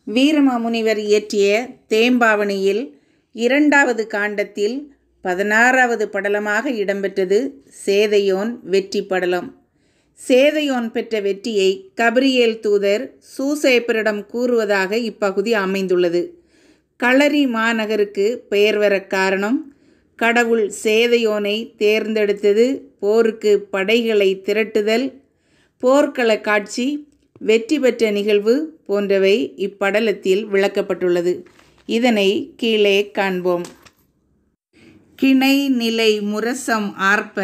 வீரமாமுனிவர் இயற்றிய தேம்பாவணியில் இரண்டாவது காண்டத்தில் பதினாறாவது படலமாக இடம்பெற்றது சேதையோன் வெற்றி படலம் சேதையோன் பெற்ற வெற்றியை கபிரியேல் தூதர் சூசேப்பரிடம் கூறுவதாக இப்பகுதி அமைந்துள்ளது களரி மாநகருக்கு பெயர் வர காரணம் கடவுள் சேதையோனை தேர்ந்தெடுத்தது போருக்கு படைகளை திரட்டுதல் போர்க்கள காட்சி வெற்றி பெற்ற நிகழ்வு போன்றவை இப்படலத்தில் விளக்கப்பட்டுள்ளது இதனை கீழே காண்போம் கிணை நிலை முரசம் ஆர்ப்ப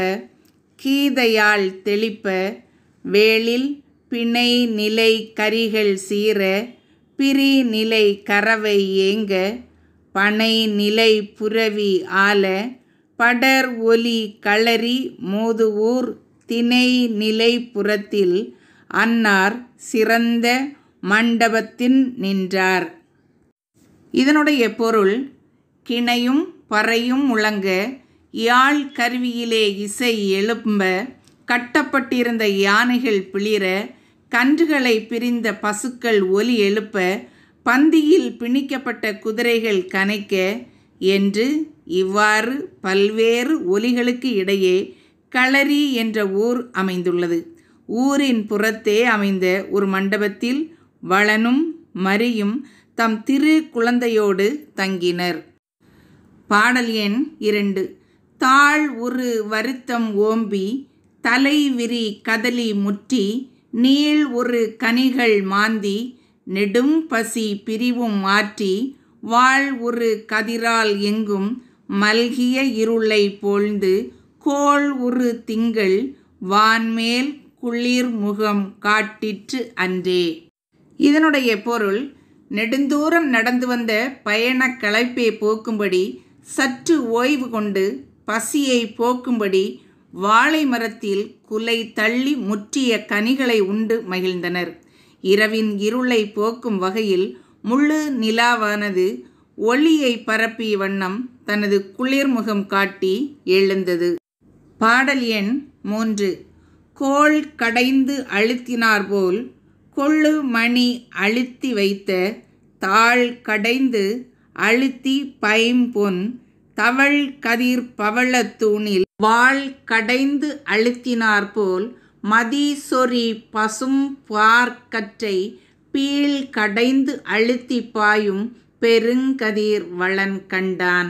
கீதையால் தெளிப்ப வேளில் பிணை நிலை கரிகள் சீர பிரி நிலை கறவை ஏங்க பனை நிலை புரவி ஆல படர் ஒலி களரி மோதுவூர் திணை நிலை புறத்தில் அன்னார் சிறந்த மண்டபத்தின் நின்றார் இதனுடைய பொருள் கிணையும் பறையும் முழங்க யாழ் கருவியிலே இசை எழும்ப கட்டப்பட்டிருந்த யானைகள் பிளிர கன்றுகளை பிரிந்த பசுக்கள் ஒலி எழுப்ப பந்தியில் பிணிக்கப்பட்ட குதிரைகள் கனைக்க என்று இவ்வாறு பல்வேறு ஒலிகளுக்கு இடையே களரி என்ற ஊர் அமைந்துள்ளது ஊரின் புறத்தே அமைந்த ஒரு மண்டபத்தில் வளனும் மரியும் தம் திரு குழந்தையோடு தங்கினர் பாடல் எண் இரண்டு தாழ் உரு வருத்தம் ஓம்பி தலை விரி கதலி முற்றி நீள் ஒரு கனிகள் மாந்தி நெடும் பசி பிரிவும் மாற்றி வாழ் ஒரு கதிரால் எங்கும் மல்கிய இருளை போழ்ந்து கோள் உரு திங்கள் வான்மேல் குளிர் முகம் காட்டிற்று அன்றே இதனுடைய பொருள் நெடுந்தூரம் நடந்து வந்த பயணக் களைப்பை போக்கும்படி சற்று ஓய்வு கொண்டு பசியை போக்கும்படி வாழை மரத்தில் குலை தள்ளி முற்றிய கனிகளை உண்டு மகிழ்ந்தனர் இரவின் இருளை போக்கும் வகையில் முழு நிலாவானது ஒளியை பரப்பிய வண்ணம் தனது குளிர்முகம் காட்டி எழுந்தது பாடல் எண் மூன்று கோள் கடைந்து அழுத்தினார் போல் கொள்ளு மணி அழுத்தி வைத்த தாழ் கடைந்து அழுத்தி பைம்பொன் தவள் கதிர் பவளத் தூணில் வாள் கடைந்து அழுத்தினார் போல் மதி சொறி பசும் பார்க்கற்றை பீழ் கடைந்து அழுத்தி பாயும் பெருங்கதிர் வளன் கண்டான்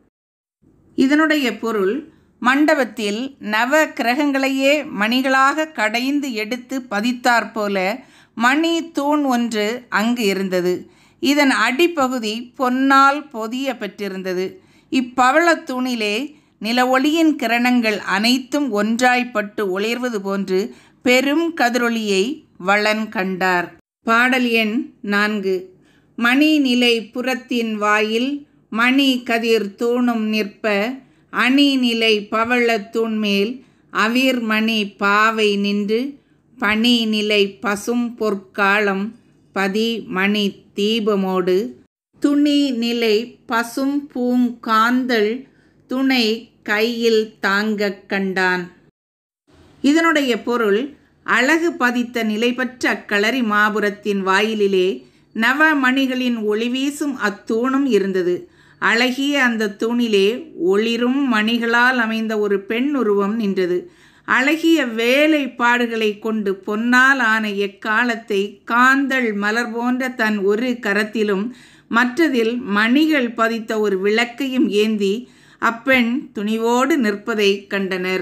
இதனுடைய பொருள் மண்டபத்தில் நவ கிரகங்களையே மணிகளாக கடைந்து எடுத்து பதித்தாற்போல மணி தூண் ஒன்று அங்கு இருந்தது இதன் அடிப்பகுதி பொன்னால் பொதிய பெற்றிருந்தது இப்பவளத் தூணிலே நில ஒளியின் கிரணங்கள் அனைத்தும் ஒன்றாய்ப்பட்டு ஒளிர்வது போன்று பெரும் கதிரொளியை வளன் கண்டார் பாடல் எண் நான்கு மணி நிலை புறத்தின் வாயில் மணி கதிர் தூணும் நிற்ப அணி நிலை பவளத் தூண்மேல் அவிர் மணி பாவை நின்று பனி நிலை பசும் பொற்காலம் பதி மணி தீபமோடு துணி நிலை பசும் பூங்காந்தள் துணை கையில் தாங்கக் கண்டான் இதனுடைய பொருள் அழகு பதித்த நிலைபெற்ற அக்களரி மாபுரத்தின் வாயிலிலே நவமணிகளின் ஒளிவீசும் அத்தூணும் இருந்தது அழகிய அந்த தூணிலே ஒளிரும் மணிகளால் அமைந்த ஒரு பெண் உருவம் நின்றது அழகிய வேலைப்பாடுகளை கொண்டு பொன்னால் ஆன எக்காலத்தை காந்தள் மலர் போன்ற தன் ஒரு கரத்திலும் மற்றதில் மணிகள் பதித்த ஒரு விளக்கையும் ஏந்தி அப்பெண் துணிவோடு நிற்பதை கண்டனர்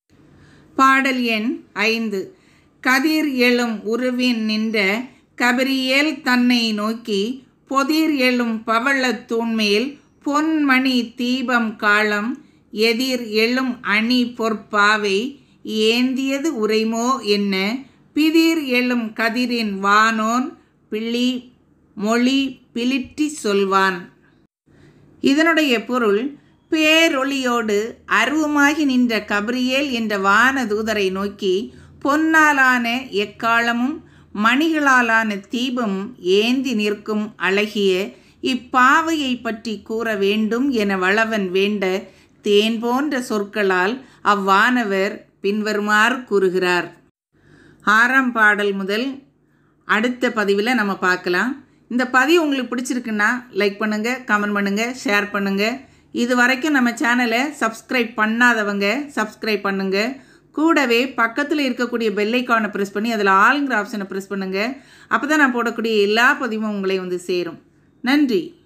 பாடல் எண் ஐந்து கதிர் எழும் உருவின் நின்ற கபிரியேல் தன்னை நோக்கி பொதிர் எழும் பவளத் தூண்மேல் பொன்மணி தீபம் காலம் எதிர் எழும் அணி பொற்பாவை ஏந்தியது உரைமோ என்ன பிதிர் எழும் கதிரின் வானோன் பிள்ளி மொழி பிலிட்டி சொல்வான் இதனுடைய பொருள் பேரொளியோடு அருவமாகி நின்ற கபிரியேல் என்ற வான தூதரை நோக்கி பொன்னாலான எக்காலமும் மணிகளாலான தீபம் ஏந்தி நிற்கும் அழகிய இப்பாவையை பற்றி கூற வேண்டும் என வளவன் வேண்ட தேன் போன்ற சொற்களால் அவ்வானவர் பின்வருமாறு கூறுகிறார் ஆறாம் பாடல் முதல் அடுத்த பதிவில் நம்ம பார்க்கலாம் இந்த பதிவு உங்களுக்கு பிடிச்சிருக்குன்னா லைக் பண்ணுங்கள் கமெண்ட் பண்ணுங்கள் ஷேர் பண்ணுங்கள் இது வரைக்கும் நம்ம சேனலை சப்ஸ்கிரைப் பண்ணாதவங்க சப்ஸ்கிரைப் பண்ணுங்கள் கூடவே பக்கத்தில் இருக்கக்கூடிய பெல்லைக்கானை ப்ரெஸ் பண்ணி அதில் ஆளுங்கிற ஆப்ஷனை ப்ரெஸ் பண்ணுங்கள் அப்போ தான் நான் போடக்கூடிய எல்லா பதிவும் உங்களை வந்து சேரும் நன்றி